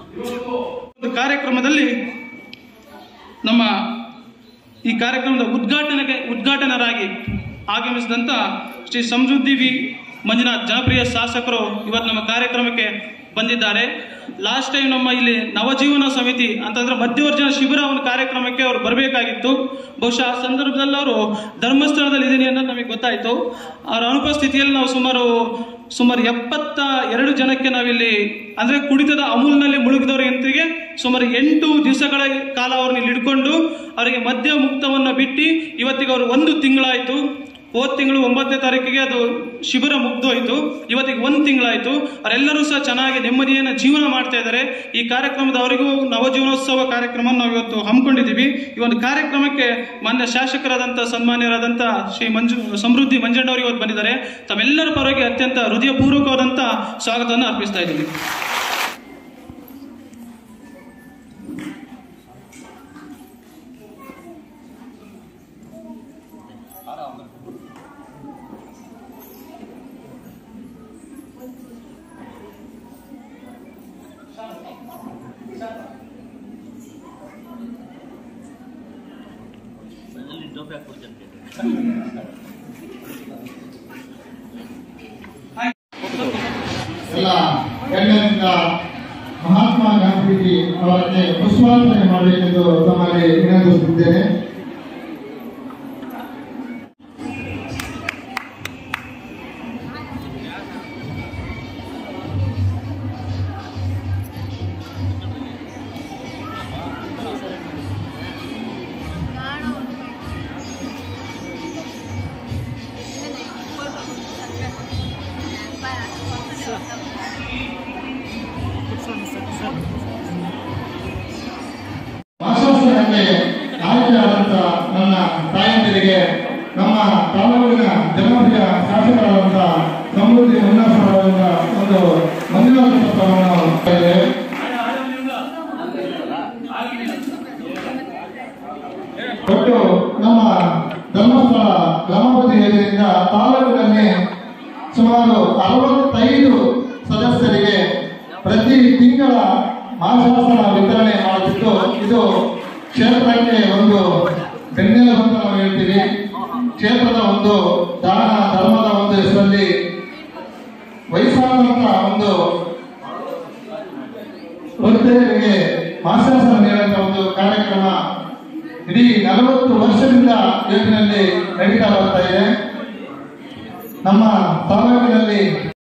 ಒಂದು ಕಾರ್ಯಕ್ರಮದಲ್ಲಿ ನಮ್ಮ ಈ ಕಾರ್ಯಕ್ರಮದ ಉದ್ಘಾಟನೆಗೆ ಉದ್ಘಾಟನರಾಗಿ ಆಗಮಿಸಿದಂಥ ಶ್ರೀ ಸಮೃದ್ಧಿ ವಿ ಮಂಜುನಾಥ್ ಜನಪ್ರಿಯ ಶಾಸಕರು ಇವತ್ತು ನಮ್ಮ ಕಾರ್ಯಕ್ರಮಕ್ಕೆ ಬಂದಿದ್ದಾರೆ ಲಾಸ್ಟ್ ಟೈಮ್ ನಮ್ಮ ಇಲ್ಲಿ ನವಜೀವನ ಸಮಿತಿ ಅಂತಂದ್ರೆ ಮಧ್ಯವರ್ಜನ ಶಿಬಿರ ಒಂದು ಕಾರ್ಯಕ್ರಮಕ್ಕೆ ಅವರು ಬರಬೇಕಾಗಿತ್ತು ಬಹುಶಃ ಆ ಸಂದರ್ಭದಲ್ಲಿ ಅವರು ಧರ್ಮಸ್ಥಳದಲ್ಲಿ ಇದ್ದೀನಿ ಅನ್ನೋದು ನಮಗೆ ಗೊತ್ತಾಯಿತು ಅವರ ಅನುಪಸ್ಥಿತಿಯಲ್ಲಿ ನಾವು ಸುಮಾರು ಸುಮಾರು ಎಪ್ಪತ್ತ ಎರಡು ಜನಕ್ಕೆ ನಾವಿಲ್ಲಿ ಅಂದ್ರೆ ಕುಡಿತದ ಅಮೂಲ್ನಲ್ಲಿ ಮುಳುಗಿದವರಿಗೆ ಸುಮಾರು ಎಂಟು ದಿವಸಗಳ ಕಾಲ ಅವ್ರನ್ನ ಇಲ್ಲಿ ಹಿಡ್ಕೊಂಡು ಅವರಿಗೆ ಮದ್ಯ ಮುಕ್ತವನ್ನು ಬಿಟ್ಟು ಇವತ್ತಿಗೆ ಅವರು ಒಂದು ತಿಂಗಳಾಯಿತು ಹೋದ ತಿಂಗಳು ಒಂಬತ್ತನೇ ತಾರೀಕಿಗೆ ಅದು ಶಿಬಿರ ಮುಗ್ದೋಯ್ತು ಇವತ್ತಿಗೆ ಒಂದು ತಿಂಗಳಾಯ್ತು ಅವರೆಲ್ಲರೂ ಸಹ ಚೆನ್ನಾಗಿ ನೆಮ್ಮದಿಯನ್ನು ಜೀವನ ಮಾಡ್ತಾ ಇದ್ದಾರೆ ಈ ಕಾರ್ಯಕ್ರಮದವರಿಗೂ ನವಜೀವನೋತ್ಸವ ಕಾರ್ಯಕ್ರಮ ನಾವು ಇವತ್ತು ಹಮ್ಮಿಕೊಂಡಿದ್ದೀವಿ ಈ ಒಂದು ಕಾರ್ಯಕ್ರಮಕ್ಕೆ ಮಾನ್ಯ ಶಾಸಕರಾದಂಥ ಸನ್ಮಾನ್ಯರಾದಂಥ ಶ್ರೀ ಮಂಜು ಸಮೃದ್ಧಿ ಮಂಜಣ್ಣವರು ಇವತ್ತು ಬಂದಿದ್ದಾರೆ ತಮ್ಮೆಲ್ಲರ ಪರವಾಗಿ ಅತ್ಯಂತ ಹೃದಯಪೂರ್ವಕವಾದಂಥ ಸ್ವಾಗತವನ್ನು ಅರ್ಪಿಸ್ತಾ ಇದ್ದೀವಿ ಎಲ್ಲ ಗಣ್ಯರಿಂದ ಮಹಾತ್ಮ ಗಾಂಧೀಜಿ ಅವರನ್ನೇ ಪುಷ್ಪಾರ್ಪಣೆ ಮಾಡಬೇಕೆಂದು ತಮ್ಮಲ್ಲಿ ವಿನಂತಿಸುತ್ತಿದ್ದೇನೆ ಭಾಷಾಸನಕ್ಕೆ ಆಯ್ಕೆಯಾದಂಥ ನನ್ನ ತಾಯಂದಿರಿಗೆ ನಮ್ಮ ತಾಲೂಕಿನ ಜನಪ್ರಿಯ ಶಾಸಕರಾದಂಥ ಸಮೃದ್ಧಿ ಮಂಜುನಾಥರವರಿಂದ ಒಂದು ಮಂಜುನಾಥ ಪತ್ರವನ್ನು ಇದೆ ಒಟ್ಟು ನಮ್ಮ ಧರ್ಮಸ್ಥಳ ಗ್ರಾಮಪತಿ ಯೋಜನೆಯಿಂದ ತಾಲೂಕಿನಲ್ಲಿ ಸುಮಾರು ಅರವತ್ತೈದು ಸದಸ್ಯರಿಗೆ ಪ್ರತಿ ತಿಂಗಳ ಮಾಸಾಸನ ವಿತರಣೆ ಮಾಡುತ್ತಿದ್ದು ಇದು ಕ್ಷೇತ್ರಕ್ಕೆ ಒಂದು ಬೆನ್ನೆಲುಬು ಅಂತ ನಾವು ಹೇಳ್ತೀವಿ ಕ್ಷೇತ್ರದ ಒಂದು ದಾನ ಧರ್ಮದ ಒಂದು ಹೆಸರಲ್ಲಿ ವಯಸ್ಸಾದಂತ ಒಂದು ವೃದ್ಧರಿಗೆ ಮಾಸಾಸನ ನೀಡುವಂತ ಒಂದು ಕಾರ್ಯಕ್ರಮ ಇಡೀ ನಲವತ್ತು ವರ್ಷದಿಂದ ಯೋಜನೆಯಲ್ಲಿ ನಡೀತಾ ಬರ್ತಾ ಇದೆ ನಮ್ಮ ತಾಲೂಕಿನಲ್ಲಿ